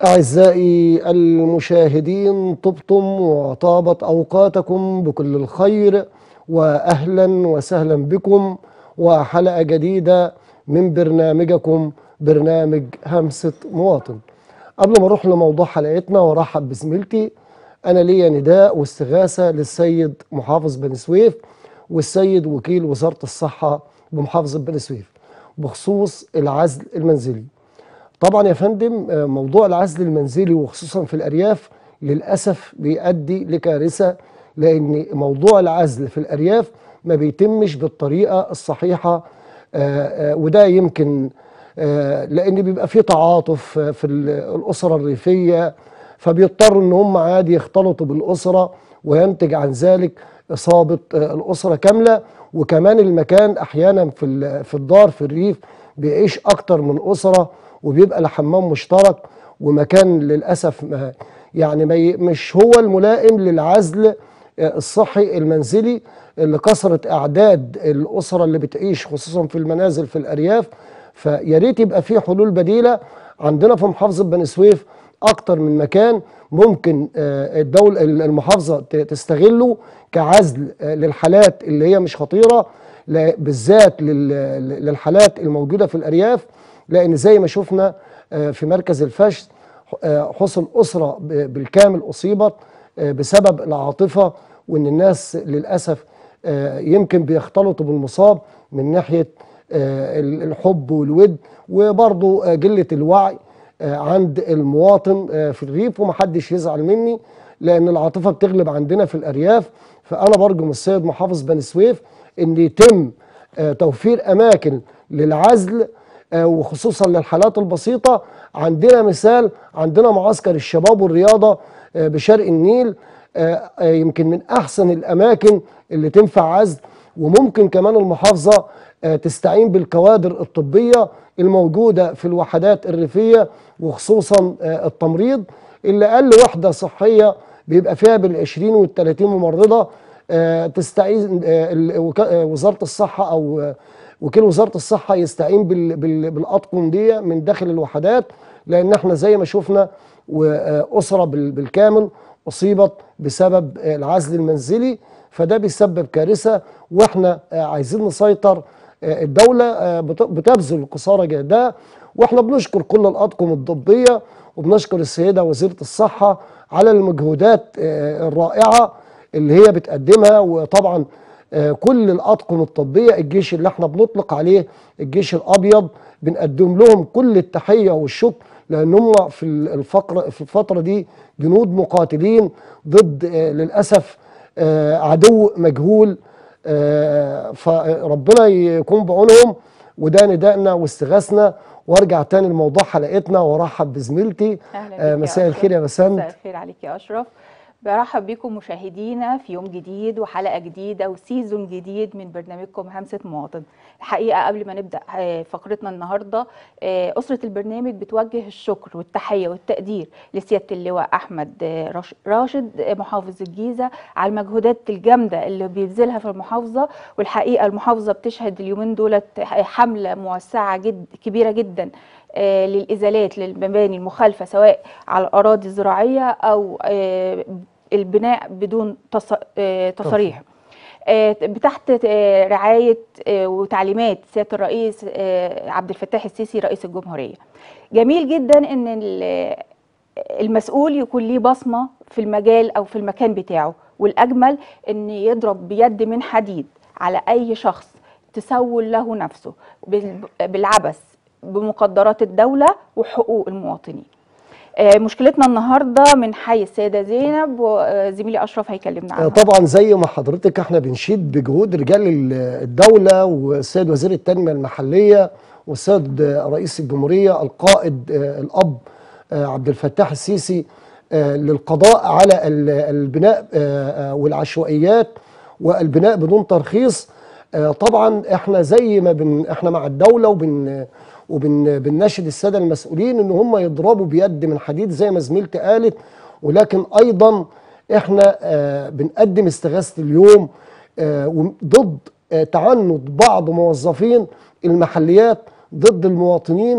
أعزائي المشاهدين طبتم وطابت أوقاتكم بكل الخير وأهلا وسهلا بكم وحلقة جديدة من برنامجكم برنامج همسة مواطن قبل ما أروح لموضوع حلقتنا وأرحب بزميلتي أنا ليا نداء واستغاثة للسيد محافظ بني سويف والسيد وكيل وزارة الصحة بمحافظة بني سويف بخصوص العزل المنزلي طبعا يا فندم آه، موضوع العزل المنزلي وخصوصا في الأرياف للأسف بيؤدي لكارثة لأن موضوع العزل في الأرياف ما بيتمش بالطريقة الصحيحة آه، آه، وده يمكن آه، لأن بيبقى فيه تعاطف آه، في ال- الأسرة الريفية فبيضطروا إن هم عادي يختلطوا بالأسرة وينتج عن ذلك إصابة آه، الأسرة كاملة وكمان المكان أحيانا في ال- في الدار في الريف بيعيش أكتر من أسرة وبيبقى لحمام مشترك ومكان للأسف ما يعني ما ي- مش هو الملائم للعزل آه، الصحي المنزلي اللي كثرت أعداد الأسرة اللي بتعيش خصوصا في المنازل في الأرياف فيا ريت يبقى في حلول بديلة عندنا في محافظة بني سويف أكتر من مكان ممكن آه، الدولة المحافظة ت- تستغله كعزل آه، للحالات اللي هي مش خطيرة لا- بالذات لل- للحالات الموجودة في الأرياف لأن زي ما شفنا آه، في مركز الفشل آه، حصل أسرة ب- بالكامل أصيبت آه، بسبب العاطفة وإن الناس للأسف آه، يمكن بيختلطوا بالمصاب من ناحية آه، ال- الحب والود وبرضه آه، قلة الوعي آه، عند المواطن آه، في الريف ومحدش يزعل مني لأن العاطفة بتغلب عندنا في الأرياف فأنا برجو من السيد محافظ بني سويف إن يتم آه، توفير أماكن للعزل آه، وخصوصا للحالات البسيطة عندنا مثال عندنا معسكر الشباب والرياضة آه، بشرق النيل آه، آه، يمكن من أحسن الأماكن اللي تنفع عزل وممكن كمان المحافظة آه، تستعين بالكوادر الطبية الموجودة في الوحدات الريفية وخصوصا آه، التمريض اللي أقل وحدة صحية بيبقى فيها بالعشرين والتلاتين ممرضة آه، تستعين آه، ال- وكا- آه، وزارة الصحة أو آه، وكيل وزارة الصحة يستعين بال- بال- بالأطقم دي من داخل الوحدات لأن احنا زي ما شفنا وأسرة بال- بالكامل أصيبت بسبب آه، العزل المنزلي فده بيسبب كارثة واحنا آه، عايزين نسيطر آه، الدولة آه، بت- بتبذل قصارى جهدها واحنا بنشكر كل الأطقم الطبية وبنشكر السيدة وزيرة الصحة على المجهودات آه، الرائعة اللي هي بتقدمها وطبعا آه، كل الأطقم الطبية الجيش اللي احنا بنطلق عليه الجيش الأبيض بنقدم لهم كل التحية والشكر لأن هم في الفقرة في الفترة دي جنود مقاتلين ضد آه، للأسف آه، عدو مجهول آه، فربنا يكون بعونهم وده ندائنا واستغاثنا وارجع تاني لموضوع حلقتنا وارحب بزميلتي أهلا آه، بك يا مساء أشرف. الخير يا بسنت مساء الخير عليك يا أشرف برحب بكم مشاهدينا في يوم جديد وحلقة جديدة وسيزون جديد من برنامجكم همسة مواطن الحقيقة قبل ما نبدأ آه، فقرتنا النهاردة آه، أسرة البرنامج بتوجه الشكر والتحية والتقدير لسيادة اللواء أحمد آه، راش- راشد آه، محافظ الجيزة على المجهودات الجامدة اللي بيبذلها في المحافظة والحقيقة المحافظة بتشهد اليومين دولت حملة موسعة جد كبيرة جدا آه، للإزالات للمباني المخالفة سواء على الأراضي الزراعية أو آه، البناء بدون تص- آه، تصاريح آه، تحت آه، رعاية آه، وتعليمات سيادة الرئيس آه، عبد الفتاح السيسي رئيس الجمهورية جميل جدا ان ال- المسؤول يكون ليه بصمة في المجال او في المكان بتاعه والاجمل ان يضرب بيد من حديد على اي شخص تسول له نفسه بال- بالعبث بمقدرات الدولة وحقوق المواطنين آه، مشكلتنا النهارده من حي السيده زينب وزميلي اشرف هيكلمنا آه، عنها طبعا زي ما حضرتك احنا بنشيد بجهود رجال ال- الدولة والسيد وزير التنمية المحلية والسيد آه، رئيس الجمهورية القائد آه، الأب آه، عبد الفتاح السيسي آه، للقضاء على ال- البناء آه، آه، والعشوائيات والبناء بدون ترخيص آه، طبعا احنا زي ما بن احنا مع الدولة وبن وبن بنناشد الساده المسؤولين ان هم يضربوا بيد من حديد زي ما زميلتي قالت ولكن ايضا احنا آه، بنقدم استغاثه اليوم آه، ضد آه، تعنت بعض موظفين المحليات ضد المواطنين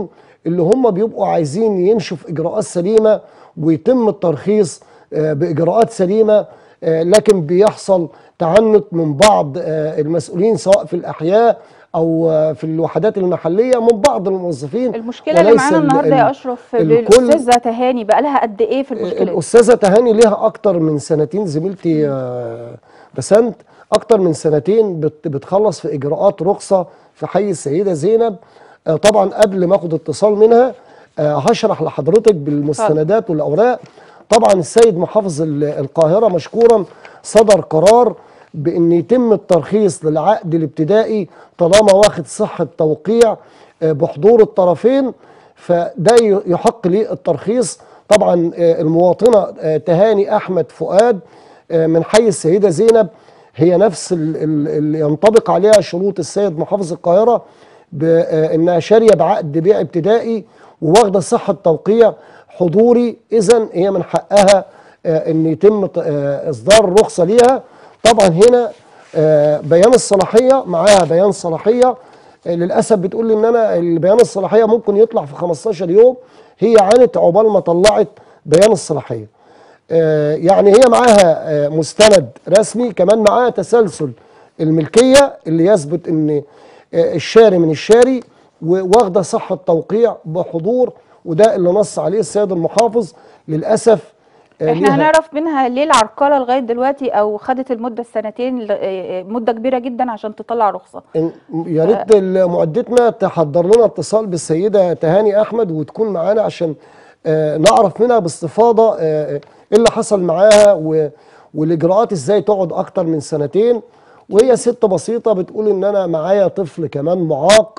اللي هم بيبقوا عايزين يمشوا في اجراءات سليمه ويتم الترخيص آه، باجراءات سليمه آه، لكن بيحصل تعنت من بعض آه، المسؤولين سواء في الاحياء او آه، في الوحدات المحليه من بعض الموظفين المشكله اللي وليس معانا ال- النهارده يا ال- اشرف الكل- الاستاذه تهاني بقى لها قد ايه في المشكله دي؟ الاستاذه تهاني ليها اكتر من سنتين زميلتي آه، بسنت اكتر من سنتين بت- بتخلص في اجراءات رخصه في حي السيده زينب آه، طبعا قبل ما اخد اتصال منها آه، هشرح لحضرتك بالمستندات والاوراق طبعا السيد محافظ ال- القاهره مشكورا صدر قرار بان يتم الترخيص للعقد الابتدائي طالما واخد صحه توقيع آه، بحضور الطرفين فده ي- يحق لي الترخيص طبعا آه، المواطنه آه، تهاني احمد فؤاد آه، من حي السيده زينب هي نفس ال- ال- اللي ينطبق عليها شروط السيد محافظ القاهره بانها شاريه بعقد بيع ابتدائي وواخده صحه توقيع حضوري اذا هي من حقها آه، ان يتم ت- آه، اصدار الرخصه ليها طبعا هنا آه، بيان الصلاحيه معاها بيان صلاحيه آه، للاسف بتقول لي ان انا البيان الصلاحيه ممكن يطلع في 15 يوم هي عانت عقبال ما طلعت بيان الصلاحيه آه، يعني هي معاها آه، مستند رسمي كمان معاها تسلسل الملكيه اللي يثبت ان آه، الشاري من الشاري وواخده صحه توقيع بحضور وده اللي نص عليه السيد المحافظ للاسف آه، احنا ليها- هنعرف منها ليه العرقله لغايه دلوقتي او خدت المده السنتين ل- آه، آه، مده كبيره جدا عشان تطلع رخصه إن- يا ريت معدتنا تحضر لنا اتصال بالسيده تهاني احمد وتكون معانا عشان آه، نعرف منها باستفاضه آه، آه، ايه اللي حصل معاها و- والاجراءات ازاي تقعد اكتر من سنتين وهي ست بسيطه بتقول ان انا معايا طفل كمان معاق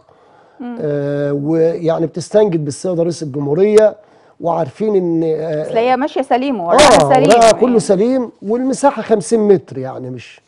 آه، ويعني بتستنجد بالسيد رئيس الجمهوريه وعارفين ان آه، اصل هي ماشيه سليم اه وراها سليم ورقها كله يعني. سليم والمساحه 50 متر يعني مش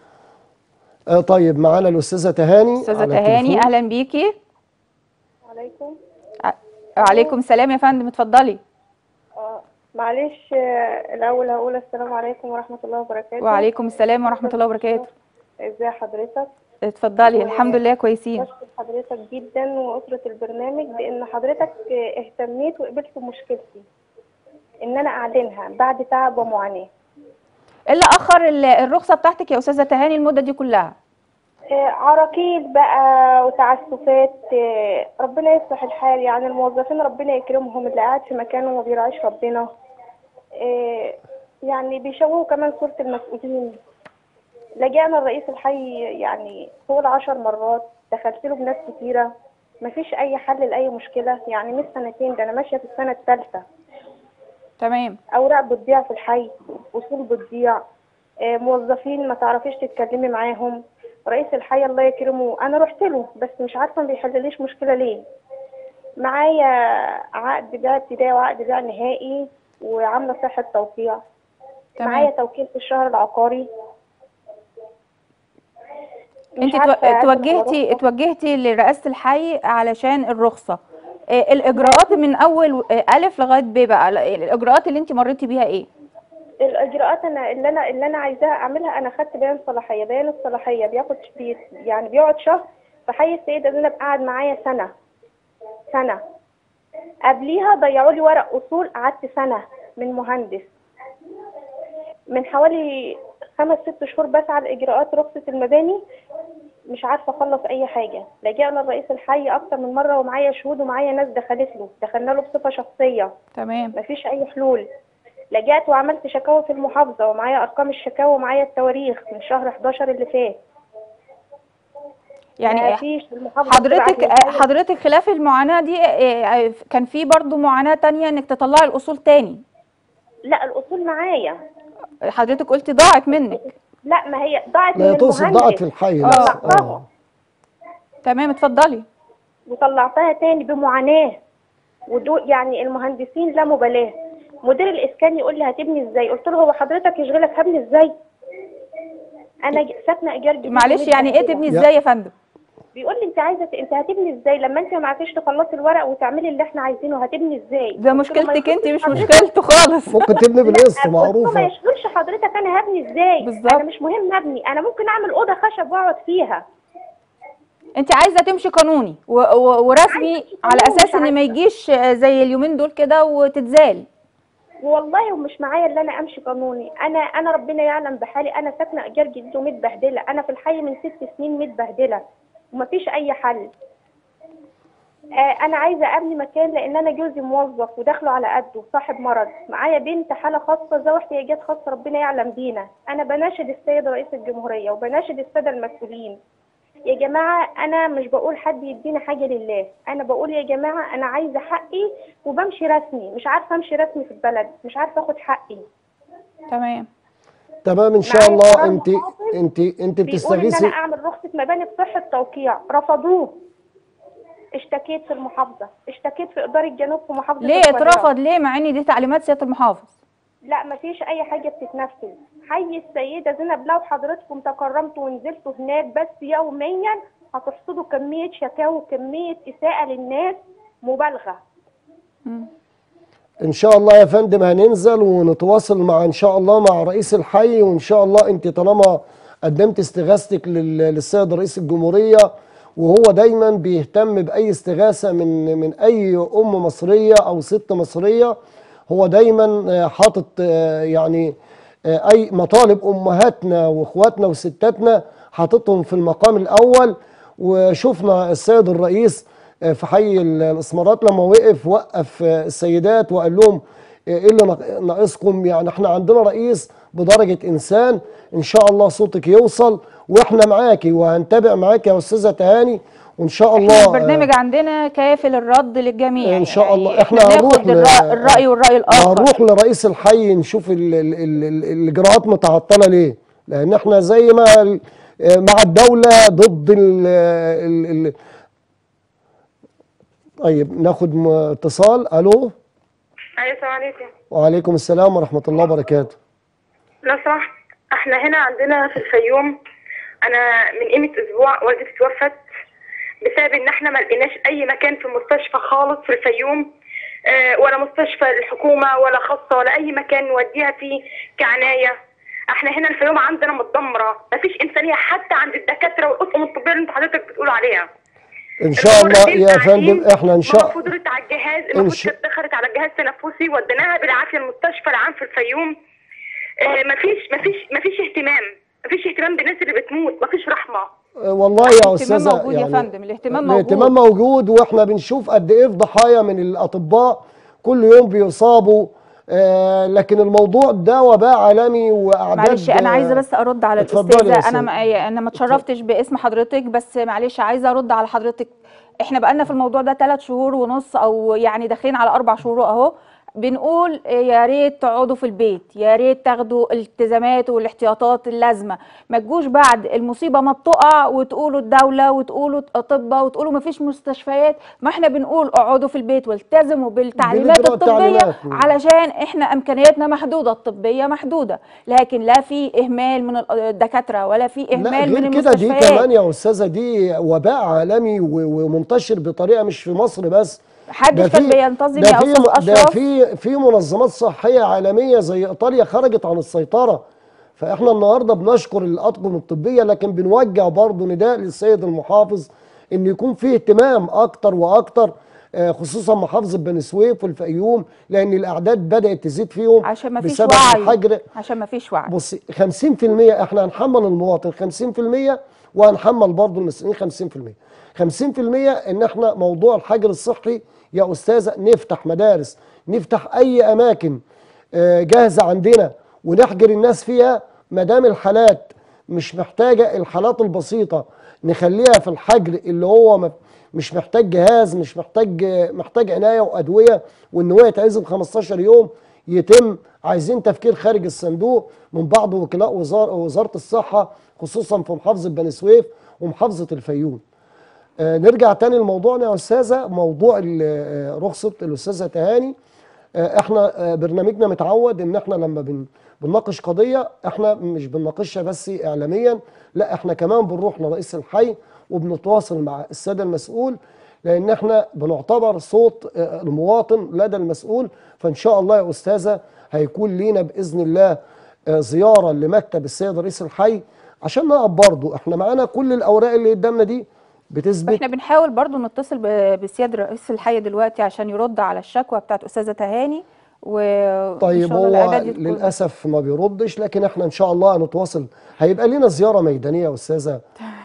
آه طيب معانا الاستاذه تهاني استاذه على تهاني التليفون. اهلا بيكي عليكم ع- وعليكم السلام يا فندم اتفضلي آه معلش آه، الأول هقول السلام عليكم ورحمة الله وبركاته وعليكم السلام ورحمه الله وبركاته ازي حضرتك اتفضلي الحمد لله كويسين بشكر حضرتك جدا وأسرة البرنامج بأن حضرتك آه، اهتميت وقبلت بمشكلتي إن أنا أعلنها بعد تعب ومعاناة ايه اللي اخر ال- الرخصه بتاعتك يا استاذه تهاني المده دي كلها آه، عراكيل بقى وتعسفات آه، ربنا يصلح الحال يعني الموظفين ربنا يكرمهم اللي قاعد في مكانه وما بيراعيش ربنا آه، يعني بيشوهوا كمان صورة المسؤولين لجأنا الرئيس الحي يعني فوق العشر مرات دخلت له بناس كتيرة مفيش أي حل لأي مشكلة يعني مش سنتين ده أنا ماشية في السنة الثالثة تمام اوراق بتضيع في الحي اصول بتضيع آه، موظفين ما تعرفيش تتكلمي معاهم رئيس الحي الله يكرمه انا رحت له بس مش عارفه ما بيحلليش مشكله ليه معايا عقد بيع ابتدائي وعقد بيع نهائي وعامله صحه توقيع معايا تمام توكيل في الشهر العقاري مش انت عارفة تو- أقدم على اتوجهتي رخصة. اتوجهتي لرئاسه الحي علشان الرخصه آه، الاجراءات من اول آه، الف لغايه ب بقى ال- الاجراءات اللي انت مريتي بيها ايه الاجراءات انا اللي انا اللي انا عايزاها اعملها انا خدت بيان صلاحيه بيان الصلاحيه بياخد بي يعني بيقعد شهر في حي السيده زينب قعد معايا سنه سنه قبليها ضيعوا لي ورق اصول قعدت سنه من مهندس من حوالي خمس ست شهور بسعى لاجراءات رخصه المباني مش عارفه اخلص اي حاجه لجأنا الرئيس الحي اكتر من مره ومعايا شهود ومعايا ناس دخلت له دخلنا له بصفه شخصيه تمام مفيش اي حلول لجأت وعملت شكاوى في المحافظة ومعايا أرقام الشكاوى ومعايا التواريخ من شهر 11 اللي فات يعني مفيش المحافظة حضرتك بتبعت لي آه، حضرتك خلاف المعاناه دي آه، آه، كان في برضو معاناه تانية انك تطلعي الاصول تاني لا الأصول معايا حضرتك قلتي ضاعت منك لا ما هي ضاعت لا من تقصد المهندس ضاعت في الحي آه. بس. طلعتها تمام اتفضلي وطلعتها تاني بمعاناة ودو يعني المهندسين لا مبالاة مدير الإسكان يقول لي هتبني ازاي قلت له هو حضرتك يشغلك هبني ازاي انا ج- ساكنه ايجار جديد معلش ومدة يعني ايه كده. تبني يا- ازاي يا فندم بيقول لي انت عايزه ت- انت هتبني ازاي لما انت ما عرفتيش تخلصي الورق وتعملي اللي احنا عايزينه هتبني ازاي ده قلت له ما مشكلتك انت يخصش مش حضرتك. مشكلته خالص ممكن تبني بالقسط قلت له ما معروفه يشغلش حضرتك انا هبني ازاي بالظبط. انا مش مهم ابني انا ممكن اعمل اوضه خشب واقعد فيها انت عايزه تمشي قانوني و- و- ورسمي عايزة على قانوني، اساس ان ما عايزة. يجيش آه، زي اليومين دول كده وتتزال والله ومش معايا اللي انا امشي قانوني انا انا ربنا يعلم بحالي انا ساكنه ايجار جديد ومتبهدله انا في الحي من ست سنين متبهدله ومفيش اي حل آه انا عايزه ابني مكان لان انا جوزي موظف ودخله على قده صاحب مرض معايا بنت حاله خاصه ذوي احتياجات خاصه ربنا يعلم بينا انا بناشد السيد رئيس الجمهوريه وبناشد الساده المسؤولين يا جماعة أنا مش بقول حد يدينا حاجة لله أنا بقول يا جماعة أنا عايزة حقي وبمشي رسمي مش عارفة أمشي رسمي في البلد مش عارفة أخد حقي تمام تمام ان شاء معايا الله قرار انت محافظ انت انت بيقول إن بتستغيثي أنا أعمل رخصة مباني بصحة توقيع رفضوه اشتكيت في المحافظة اشتكيت في إدارة جنوب في محافظة ليه القاهرة. اترفض ليه مع ان دي تعليمات سياده المحافظ لا مفيش اي حاجه بتتنفذ حي السيده زينب لو حضرتكم تكرمتوا ونزلتوا هناك بس يوميا هتحصدوا كميه شكاوى وكميه اساءه للناس مبالغه ان شاء الله يا فندم هننزل ونتواصل مع ان شاء الله مع رئيس الحي وان شاء الله انت طالما قدمت استغاثتك لل- للسيد رئيس الجمهوريه وهو دايما بيهتم باي استغاثه من من اي ام مصريه او ست مصريه هو دايما آه، حاطط آه، يعني آه، اي مطالب امهاتنا واخواتنا وستاتنا حاططهم في المقام الاول وشفنا السيد الرئيس آه، في حي ال- الاسمرات لما وقف وقف آه، السيدات وقال لهم آه، ايه اللي ناق- ناقصكم يعني احنا عندنا رئيس بدرجه انسان ان شاء الله صوتك يوصل واحنا معاكي وهنتابع معاكي يا استاذه تهاني وان شاء الله احنا آه، البرنامج عندنا كافل الرد للجميع إن شاء الله. يعني إحنا احنا هنروح ناخد ل- الرأ- الراي والراي الاخر هنروح لرئيس الحي نشوف ال ال ال ال الاجراءات متعطله ليه لان احنا زي ما ال- مع الدوله ضد ال ال ال طيب ناخد م- اتصال الو ايوه السلام عليكم وعليكم السلام ورحمه الله وبركاته لو سمحت احنا هنا عندنا في الفيوم انا من قيمه اسبوع والدتي توفت بسبب ان احنا ما لقيناش اي مكان في مستشفى خالص في الفيوم اه ولا مستشفى الحكومه ولا خاصه ولا اي مكان نوديها فيه كعنايه احنا هنا الفيوم عندنا متدمره مفيش انسانيه حتى عند الدكاتره والاطقم الطبيه اللي انت حضرتك بتقول عليها ان شاء الله الممرضين يا قاعدين فندم احنا ان شاء المفروض رد على الجهاز إن المفروض شاء- كانت دخلت على الجهاز التنفسي وديناها بالعافيه المستشفى العام في الفيوم آه، مفيش مفيش مفيش اهتمام مفيش اهتمام بالناس اللي بتموت مفيش رحمه والله يا الاهتمام استاذه موجود يا فندم، الاهتمام موجود. الاهتمام موجود واحنا بنشوف قد ايه في ضحايا من الاطباء كل يوم بيصابوا آه لكن الموضوع ده وباء عالمي واعداد معلش انا عايزه آه، بس ارد على اتفضلي يا الاستاذه أستاذ. انا ما انا ما اتشرفتش باسم حضرتك بس معلش عايزه ارد على حضرتك احنا بقالنا في الموضوع ده ثلاث شهور ونص او يعني داخلين على اربع شهور اهو بنقول يا ريت تقعدوا في البيت يا ريت تاخدوا الالتزامات والاحتياطات اللازمه ما تجوش بعد المصيبه ما بتقع وتقولوا الدوله وتقولوا اطباء وتقولوا ما فيش مستشفيات ما احنا بنقول اقعدوا في البيت والتزموا بالتعليمات بنجرى الطبيه التعليمات. علشان احنا امكانياتنا محدوده الطبيه محدوده لكن لا في اهمال من الدكاتره ولا في لا اهمال من غير كده دي المستشفيات كمان يا استاذه دي وباء عالمي و- ومنتشر بطريقه مش في مصر بس محدش ده كان في- بينتظم ده يا في استاذ ده اشرف في في منظمات صحيه عالميه زي ايطاليا خرجت عن السيطره فاحنا النهارده بنشكر الاطقم الطبيه لكن بنوجه برضه نداء للسيد المحافظ ان يكون فيه اهتمام اكتر واكتر آه، خصوصا محافظه بني سويف والفيوم لان الاعداد بدات تزيد فيهم عشان ما فيش بسبب وعي الحجر عشان ما فيش وعي بصي 50% احنا هنحمل المواطن 50% وهنحمل برضه المسؤولين 50% 50% ان احنا موضوع الحجر الصحي يا استاذه نفتح مدارس نفتح اي اماكن آه، جاهزه عندنا ونحجر الناس فيها ما دام الحالات مش محتاجه الحالات البسيطه نخليها في الحجر اللي هو ما- مش محتاج جهاز مش محتاج محتاج عنايه وادويه وان هو يتعزل 15 يوم يتم عايزين تفكير خارج الصندوق من بعض وكلاء وزاره وزاره الصحه خصوصا في محافظه بني سويف ومحافظه الفيوم. آه، نرجع تاني لموضوعنا يا استاذه موضوع ال- آه، رخصه الاستاذه تهاني آه، احنا آه، برنامجنا متعود ان احنا لما بن بنناقش قضيه احنا مش بنناقشها بس اعلاميا لا احنا كمان بنروح لرئيس الحي وبنتواصل مع الساده المسؤول لان احنا بنعتبر صوت آه، المواطن لدى المسؤول فان شاء الله يا استاذه هيكون لينا باذن الله آه، زياره لمكتب السيد رئيس الحي عشان نقف برضه احنا معانا كل الاوراق اللي قدامنا دي بتثبت احنا بنحاول برضو نتصل ب- بسياد رئيس الحي دلوقتي عشان يرد على الشكوى بتاعت استاذه تهاني و طيب إن شاء الله هو الإعداد يكون- للاسف ما بيردش لكن احنا ان شاء الله هنتواصل هيبقى لنا زياره ميدانيه يا استاذه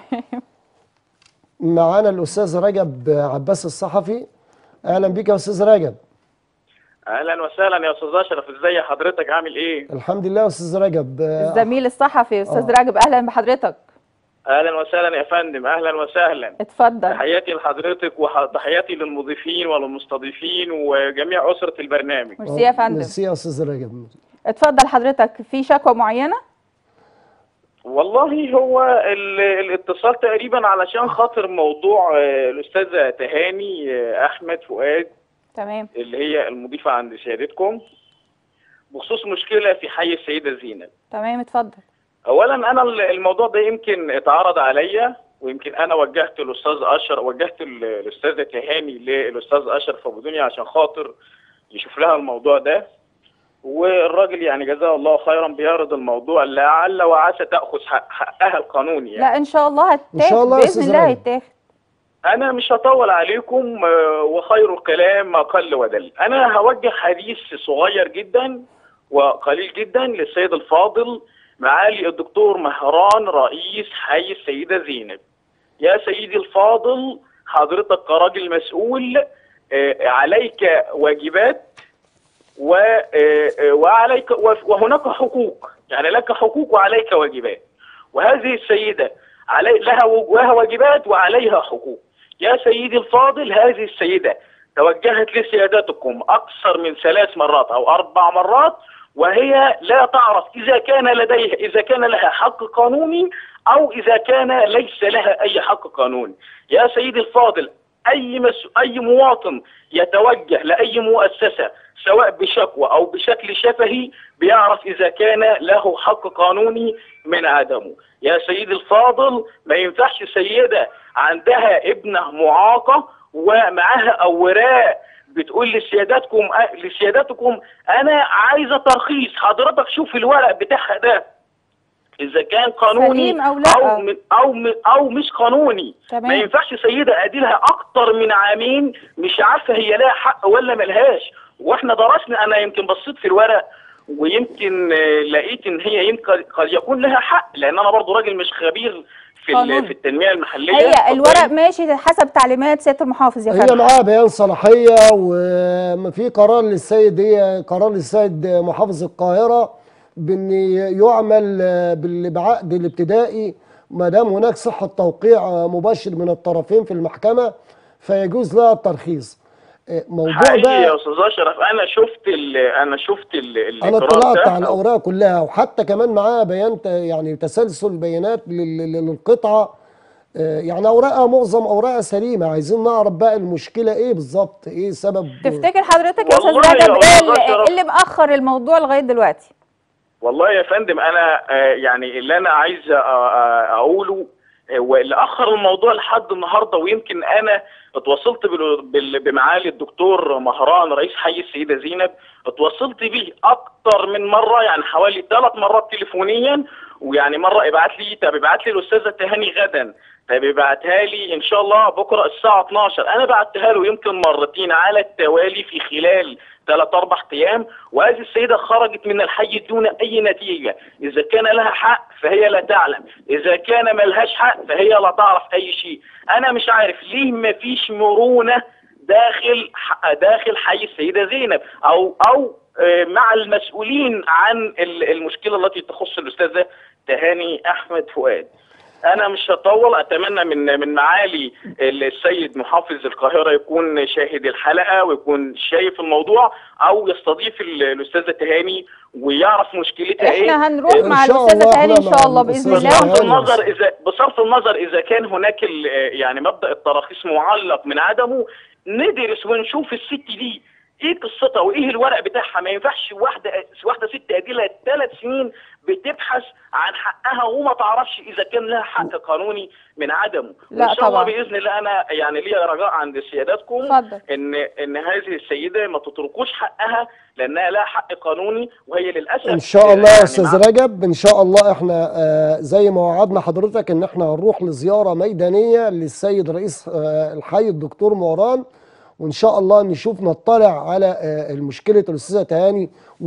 معانا الاستاذ رجب عباس الصحفي اهلا بك يا استاذ رجب اهلا وسهلا يا استاذ اشرف ازي حضرتك عامل ايه الحمد لله يا استاذ رجب آه، الزميل الصحفي استاذ رجب اهلا بحضرتك اهلا وسهلا يا فندم اهلا وسهلا اتفضل تحياتي لحضرتك وتحياتي للمضيفين والمستضيفين وجميع اسره البرنامج ميرسي يا فندم ميرسي يا استاذ رجب اتفضل حضرتك في شكوى معينه والله هو ال- الاتصال تقريبا علشان خاطر موضوع آه، الاستاذه تهاني آه، احمد فؤاد تمام اللي هي المضيفه عند سيادتكم بخصوص مشكله في حي السيده زينب تمام اتفضل اولا انا ال- الموضوع ده يمكن اتعرض عليا ويمكن انا وجهت الاستاذ اشرف وجهت ال- الاستاذه تهاني للاستاذ اشرف ابو دنيا عشان خاطر يشوف لها الموضوع ده والراجل يعني جزاه الله خيرا بيعرض الموضوع لعل وعسى تاخذ حق- حقها القانوني يعني. لا ان شاء الله هتاخد شاء الله يا باذن أستاذ الله رجب. هيتاخد انا مش هطول عليكم آه، وخير الكلام ما قل ودل انا هوجه حديث صغير جدا وقليل جدا للسيد الفاضل معالي الدكتور مهران رئيس حي السيدة زينب يا سيدي الفاضل حضرتك كراجل مسؤول آه، عليك واجبات و- آه، آه، وعليك وهناك حقوق يعني لك حقوق وعليك واجبات وهذه السيدة علي لها و- لها واجبات وعليها حقوق يا سيدي الفاضل هذه السيدة توجهت لسيادتكم أكثر من ثلاث مرات أو أربع مرات وهي لا تعرف إذا كان لديها إذا كان لها حق قانوني أو إذا كان ليس لها أي حق قانوني يا سيدي الفاضل أي مس... أي مواطن يتوجه لأي مؤسسة سواء بشكوى أو بشكل شفهي بيعرف إذا كان له حق قانوني من عدمه يا سيدي الفاضل ما ينفعش سيدة عندها ابنة معاقة ومعاها أوراق بتقول لسيادتكم لسيادتكم أنا عايزة ترخيص حضرتك شوف الورق بتاعها ده إذا كان قانوني سليم أو لا. أو من أو من أو مش قانوني تمام. ما ينفعش سيدة أديلها أكتر من عامين مش عارفة هي لها حق ولا ملهاش واحنا درسنا أنا يمكن بصيت في الورق ويمكن آه، لقيت ان هي يمكن قد يكون لها حق لان انا برضو راجل مش خبير في قانون. ال- في التنميه المحليه هي اتفضلي. الورق ماشي حسب تعليمات سياده المحافظ يا هي فندم معاها بيان صلاحيه وفي قرار للسيد هي قرار للسيد محافظ القاهره بان يعمل بال- بعقد الابتدائي ما دام هناك صحه توقيع مباشر من الطرفين في المحكمه فيجوز لها الترخيص موضوع حقيقي يا بقى استاذ اشرف انا شفت ال انا شفت ال انا القرار اطلعت ده. على الاوراق كلها وحتى كمان معاها بيان ت- يعني تسلسل بيانات لل- لل- للقطعه آه، يعني اوراقها معظم اوراقها سليمه عايزين نعرف بقى المشكله ايه بالظبط ايه سبب تفتكر حضرتك يا استاذ والله يا رجب ايه أستاذ اللي, أشرف. اللي مأخر الموضوع لغايه دلوقتي والله يا فندم انا آه، يعني اللي انا عايز آه، آه، اقوله آه، واللي اخر الموضوع لحد النهارده ويمكن انا اتواصلت بال- بال- بمعالي الدكتور مهران رئيس حي السيده زينب اتواصلت بيه اكتر من مره يعني حوالي ثلاث مرات تليفونيا ويعني مره ابعت لي طب ابعت لي الاستاذه تهاني غدا طب ابعتها لي ان شاء الله بكره الساعه 12 انا بعتها له يمكن مرتين على التوالي في خلال ثلاث اربع ايام وهذه السيده خرجت من الحي دون اي نتيجه اذا كان لها حق فهي لا تعلم اذا كان ما لهاش حق فهي لا تعرف اي شيء انا مش عارف ليه ما فيش مرونه داخل ح- داخل حي السيده زينب او او آه، مع المسؤولين عن ال- المشكله التي تخص الاستاذه تهاني احمد فؤاد انا مش هطول اتمنى من من معالي السيد محافظ القاهره يكون شاهد الحلقه ويكون شايف الموضوع او يستضيف ال- الاستاذه تهاني ويعرف مشكلتها ايه احنا هنروح إن مع شاء الاستاذه الله تهاني ان إحنا شاء مع الله باذن الأستاذة الله بصرف تهاني. النظر اذا بصرف النظر اذا كان هناك ال- يعني مبدا التراخيص معلق من عدمه ندرس ونشوف الست دي ايه قصتها وايه الورق بتاعها ما ينفعش واحده واحده ست ادي لها ثلاث سنين بتبحث عن حقها وما تعرفش اذا كان لها حق قانوني من عدمه لا وان شاء الله طبعا. باذن الله انا يعني ليا رجاء عند سياداتكم اتفضل ان ان هذه السيده ما تتركوش حقها لانها لها حق قانوني وهي للاسف ان شاء الله يا يعني استاذ مع- رجب ان شاء الله احنا آه، زي ما وعدنا حضرتك ان احنا هنروح لزياره ميدانيه للسيد رئيس آه، الحي الدكتور موران وان شاء الله نشوف نطلع على آه، المشكله الاستاذه تهاني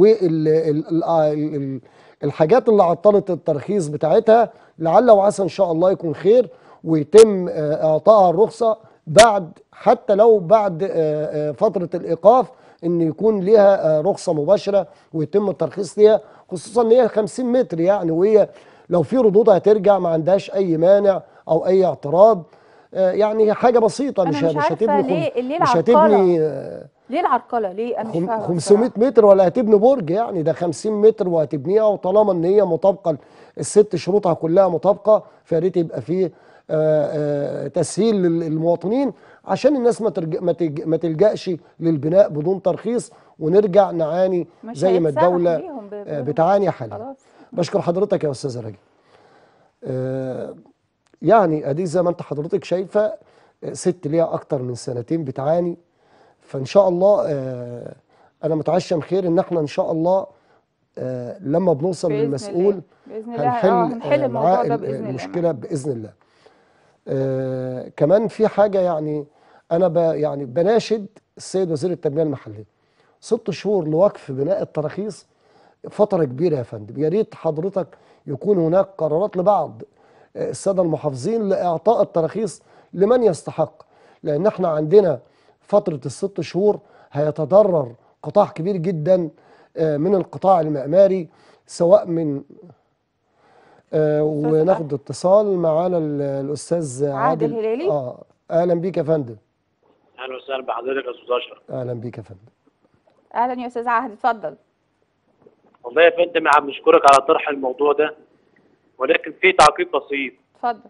والحاجات اللي عطلت الترخيص بتاعتها لعل وعسى ان شاء الله يكون خير ويتم آه، اعطائها الرخصه بعد حتى لو بعد آه، آه، فتره الايقاف ان يكون ليها آه، رخصه مباشره ويتم الترخيص ليها خصوصا ان هي 50 متر يعني وهي لو في ردود هترجع ما عندهاش اي مانع او اي اعتراض آه، يعني هي حاجه بسيطه أنا مش مش مش عارفة هتبني خم- ليه- ليه مش العرقلة؟ هتبني آه، ليه العرقله ليه انا مش خم- فاهمه 500 بصراحة. متر ولا هتبني برج يعني ده 50 متر وهتبنيها وطالما ان هي مطابقه الست شروطها كلها مطابقه فيا ريت يبقى فيه آه، آه، تسهيل للمواطنين عشان الناس ما ترج... ما, تج... ما تلجاش للبناء بدون ترخيص ونرجع نعاني مش زي ما هيتسمح الدوله ليهم ب- آه، بدون- بتعاني حاليا خلاص بشكر حضرتك يا استاذ رجب آه، يعني ادي زي ما انت حضرتك شايفه آه، ست ليها اكتر من سنتين بتعاني فان شاء الله آه، انا متعشم خير ان احنا ان شاء الله آه، لما بنوصل بإذن للمسؤول الله. باذن الله هنحل اه هنحل آه، الموضوع معاه ده ال- باذن الله المشكله باذن الله آه، كمان في حاجه يعني انا ب يعني بناشد السيد وزير التنميه المحليه ست شهور لوقف بناء التراخيص فتره كبيره يا فندم يا ريت حضرتك يكون هناك قرارات لبعض آه، الساده المحافظين لاعطاء التراخيص لمن يستحق لان احنا عندنا فتره الست شهور هيتضرر قطاع كبير جدا آه، من القطاع المعماري سواء من آه، وناخد اتصال معانا ال- الاستاذ عادل عادل هلالي. اه اهلا بيك يا فندم اهلا وسهلا بحضرتك يا استاذ اشرف اهلا بيك يا فندم اهلا يا استاذ عهد اتفضل والله يا فندم عم بشكرك على طرح الموضوع ده ولكن في تعقيب بسيط اتفضل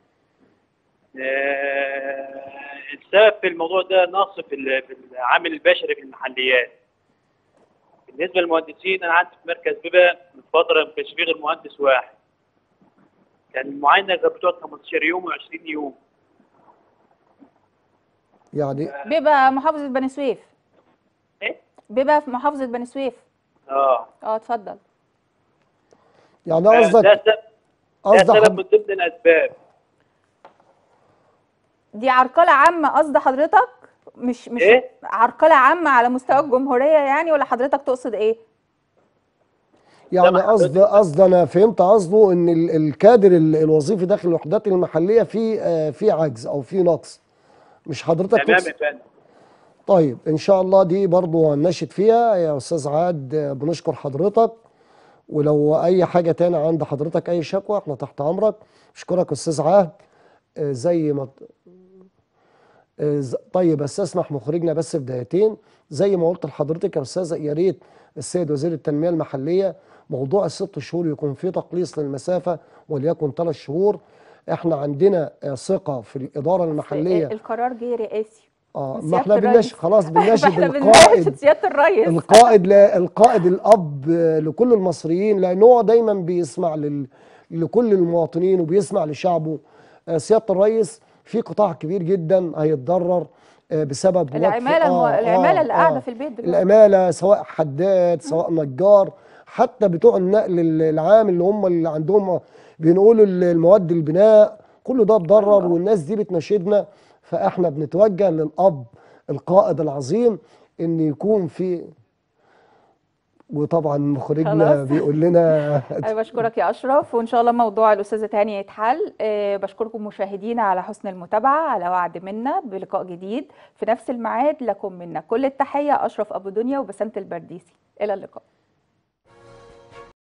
آه، السبب في الموضوع ده نقص في ال- في العامل البشري في المحليات بالنسبه للمهندسين انا عندي في مركز بيبا من فتره ما كانش فيه غير مهندس واحد كان المعاينه كانت بتقعد 15 يوم و20 يوم يعني بيبقى محافظه بني سويف ايه بيبقى في محافظه بني سويف اه اه اتفضل يعني ده قصدك سبب ده قصد سبب حض- من ضمن الاسباب دي عرقله عامه قصد حضرتك مش مش إيه؟ عرقله عامه على مستوى الجمهوريه يعني ولا حضرتك تقصد ايه يعني سامح قصد قصد انا فهمت قصده ان ال- الكادر ال- الوظيفي داخل الوحدات المحليه في آه، في عجز او في نقص مش حضرتك تمام تقصد يا فندم طيب ان شاء الله دي برضو هنناشد فيها يا استاذ عاد آه، بنشكر حضرتك ولو اي حاجه تاني عند حضرتك اي شكوى احنا تحت امرك اشكرك استاذ عهد آه، زي ما آه، ز- طيب استسمح مخرجنا بس في دقيقتين زي ما قلت لحضرتك يا استاذه يا ريت السيد وزير التنميه المحليه موضوع الست شهور يكون فيه تقليص للمسافه وليكن ثلاث شهور احنا عندنا آه، ثقه في الاداره المحليه القرار جه رئاسي اه من ما احنا سيادة بنناشد الرئيس. خلاص بنناشد احنا القائد بنناشد سياده الرئيس القائد لا القائد الاب آه، لكل المصريين لان هو دايما بيسمع لل لكل المواطنين وبيسمع لشعبه آه، سياده الرئيس في قطاع كبير جدا هيتضرر آه، بسبب وقف- العماله المو... آه، العماله آه، اللي قاعده آه. في البيت دلوقتي العماله سواء حداد سواء نجار حتى بتوع النقل ال- العام اللي هم اللي عندهم بينقلوا ال- المواد البناء كل ده اتضرر والناس دي بتناشدنا فاحنا بنتوجه للاب القائد العظيم ان يكون في وطبعا مخرجنا خلاص. بيقول لنا أنا بشكرك يا أشرف وإن شاء الله موضوع الأستاذة تانية يتحل أه بشكركم مشاهدينا على حسن المتابعة على وعد منا بلقاء جديد في نفس الميعاد لكم منا كل التحية أشرف أبو دنيا وبسنت البرديسي إلى اللقاء